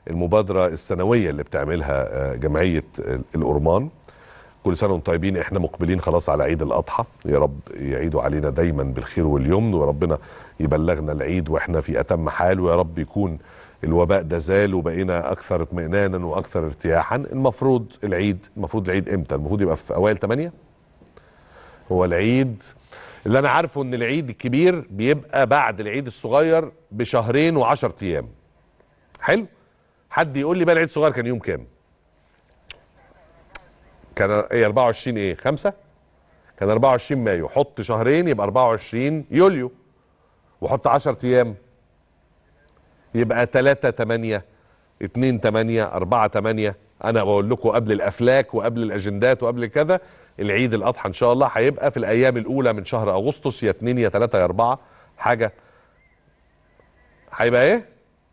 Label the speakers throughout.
Speaker 1: المبادره السنويه اللي بتعملها آه، جمعيه الأورمان كل سنه وانتم طيبين احنا مقبلين خلاص على عيد الاضحى يا رب يعيدوا علينا دايما بالخير واليمن وربنا يبلغنا العيد واحنا في اتم حال ويا رب يكون الوباء ده زال وبقينا اكثر اطمئنانا واكثر ارتياحا المفروض العيد المفروض العيد امتى المفروض يبقى في اوائل 8 هو العيد اللي انا عارفه ان العيد الكبير بيبقى بعد العيد الصغير بشهرين و10 ايام حلو حد يقول لي بقى العيد الصغير كان يوم كام كان ايه 24 ايه 5 كان 24 مايو حط شهرين يبقى 24 يوليو وحط 10 ايام يبقى 3 8 2 8 4 8 انا بقول لكم قبل الافلاك وقبل الاجندات وقبل كذا العيد الاضحى ان شاء الله هيبقى في الايام الاولى من شهر اغسطس يا 2 يا 3 يا 4 حاجه هيبقى ايه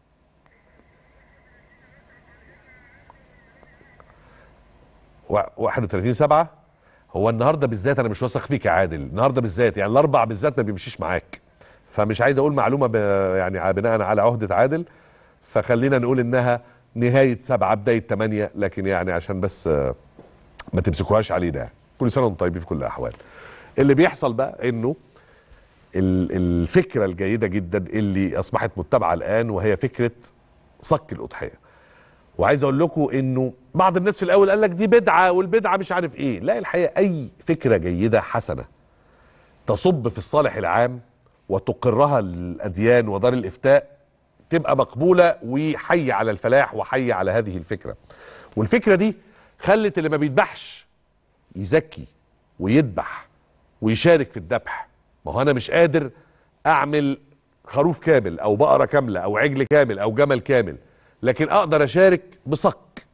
Speaker 1: و- 31 7 هو النهارده بالذات انا مش واثق فيك يا عادل النهارده بالذات يعني الاربع بالذات ما بيمشيش معاك فمش عايز اقول معلومه ب... يعني بناء على عهده عادل فخلينا نقول انها نهايه سبعه بدايه ثمانيه لكن يعني عشان بس آه، ما تمسكوهاش علينا يعني. كل سنه وانتم طيبين في كل الاحوال اللي بيحصل بقى انه ال- الفكره الجيده جدا اللي اصبحت متبعه الان وهي فكره صك الاضحيه وعايز اقول لكم انه بعض الناس في الاول قال لك دي بدعه والبدعه مش عارف ايه لا الحقيقه اي فكره جيده حسنه تصب في الصالح العام وتقرها الاديان ودار الافتاء تبقى مقبوله وحي على الفلاح وحي على هذه الفكره والفكره دي خلت اللي ما بيذبحش يزكي ويذبح ويشارك في الذبح ما هو انا مش قادر اعمل خروف كامل او بقره كامله او عجل كامل او جمل كامل لكن اقدر اشارك بصك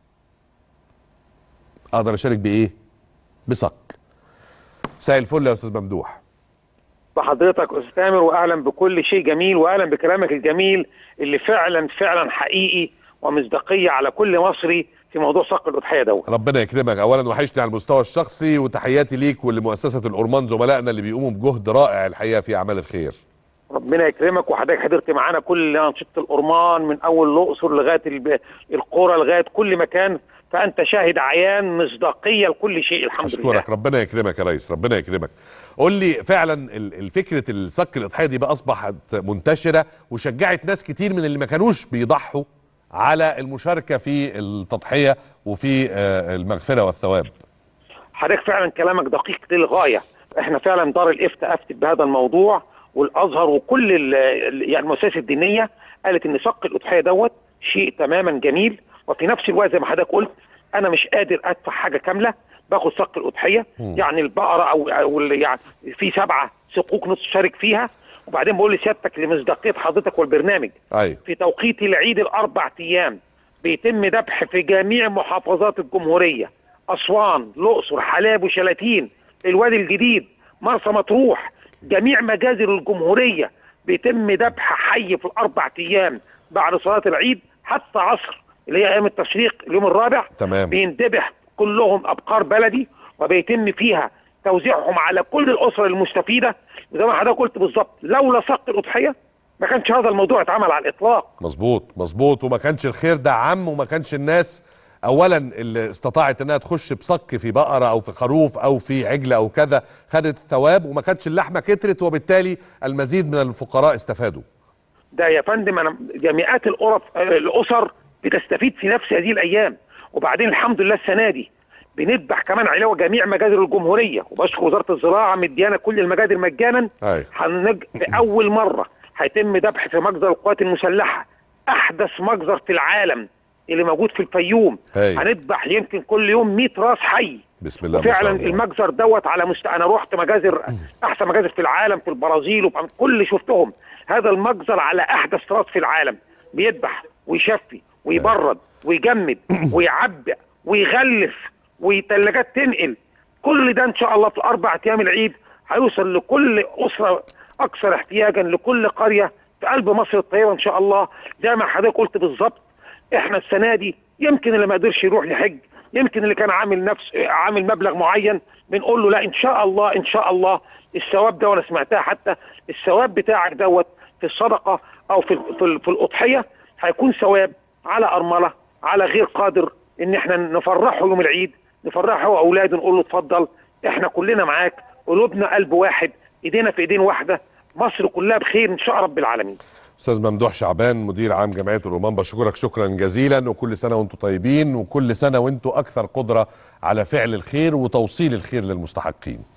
Speaker 1: اقدر اشارك بايه بصك مساء الفل يا استاذ ممدوح
Speaker 2: بحضرتك استاذ تامر واهلا بكل شيء جميل واهلا بكلامك الجميل اللي فعلا فعلا حقيقي ومصداقيه على كل مصري في موضوع صق الاضحيه دوت
Speaker 1: ربنا يكرمك اولا وحشني على المستوى الشخصي وتحياتي ليك ولمؤسسه الأورمان زملائنا اللي بيقوموا بجهد رائع الحقيقه في اعمال الخير
Speaker 2: ربنا يكرمك وحضرتك حضرت معانا كل انشطه الأورمان من اول الاقصر لغايه الب- القرى لغايه كل مكان فانت شاهد عيان مصداقيه لكل شيء الحمد لله
Speaker 1: اشكرك ربنا يكرمك يا ريس ربنا يكرمك قول لي فعلا ال- الفكره الصك الاضحيه دي بقى اصبحت منتشره وشجعت ناس كتير من اللي ما كانوش بيضحوا على المشاركه في التضحيه وفي آه، المغفره والثواب
Speaker 2: حضرتك فعلا كلامك دقيق للغايه احنا فعلا دار الافتاء افتت بهذا الموضوع والازهر وكل ال- ال- يعني المؤسسات الدينيه قالت ان صك الاضحيه دوت شيء تماما جميل وفي نفس الوقت زي ما حضرتك قلت انا مش قادر ادفع حاجه كامله باخد صك الاضحيه يعني البقره او او ال- يعني في سبعه صكوك نص شارك فيها وبعدين بقول لسيادتك لمصداقيه حضرتك والبرنامج
Speaker 1: ايوه
Speaker 2: في توقيت العيد الاربع ايام بيتم ذبح في جميع محافظات الجمهوريه اسوان الاقصر حلاب وشلاتين الوادي الجديد مرسى مطروح جميع مجازر الجمهوريه بيتم ذبح حي في الاربع ايام بعد صلاه العيد حتى عصر اللي هي ايام التشريق اليوم الرابع
Speaker 1: تمام.
Speaker 2: بينذبح كلهم ابقار بلدي وبيتم فيها توزيعهم على كل الاسر المستفيده وزي ما حضرتك قلت بالظبط لولا صق الاضحيه ما كانش هذا الموضوع اتعمل على الاطلاق
Speaker 1: مظبوط مظبوط وما كانش الخير ده عم وما كانش الناس اولا اللي استطاعت انها تخش بصك في بقره او في خروف او في عجل او كذا خدت الثواب وما كانتش اللحمه كترت وبالتالي المزيد من الفقراء استفادوا
Speaker 2: ده يا فندم انا ده مئات الأرف الاسر بتستفيد في نفس هذه الايام وبعدين الحمد لله السنه دي بنذبح كمان علاوه جميع مجازر الجمهوريه وبشكر وزاره الزراعه مديانا كل المجازر مجانا
Speaker 1: ايوه
Speaker 2: هنج... لاول مره هيتم ذبح في مجزر القوات المسلحه احدث مجزر في العالم اللي موجود في الفيوم
Speaker 1: هاي.
Speaker 2: هنذبح يمكن كل يوم 100 راس حي
Speaker 1: بسم الله ما شاء
Speaker 2: فعلا
Speaker 1: الله
Speaker 2: المجزر دوت على مست... انا رحت مجازر احسن مجازر في العالم في البرازيل وفي كل شفتهم هذا المجزر على احدث راس في العالم بيذبح ويشفي ويبرد ويجمد ويعبئ ويغلف وثلاجات تنقل كل ده ان شاء الله في الاربع ايام العيد هيوصل لكل اسره اكثر احتياجا لكل قريه في قلب مصر الطيبه ان شاء الله زي ما حضرتك قلت بالظبط احنا السنه دي يمكن اللي ما قدرش يروح يحج يمكن اللي كان عامل نفس عامل مبلغ معين بنقول له لا ان شاء الله ان شاء الله الثواب ده وانا سمعتها حتى الثواب بتاعك دوت في الصدقه او في في, في الاضحيه هيكون ثواب على ارمله على غير قادر ان احنا نفرحه يوم العيد نفرحه واولاده نقول له اتفضل احنا كلنا معاك قلوبنا قلب واحد ايدينا في ايدين واحده مصر كلها بخير ان شاء رب العالمين
Speaker 1: استاذ ممدوح شعبان مدير عام جمعيه الرومان بشكرك شكرا جزيلا وكل سنه وانتم طيبين وكل سنه وانتم اكثر قدره على فعل الخير وتوصيل الخير للمستحقين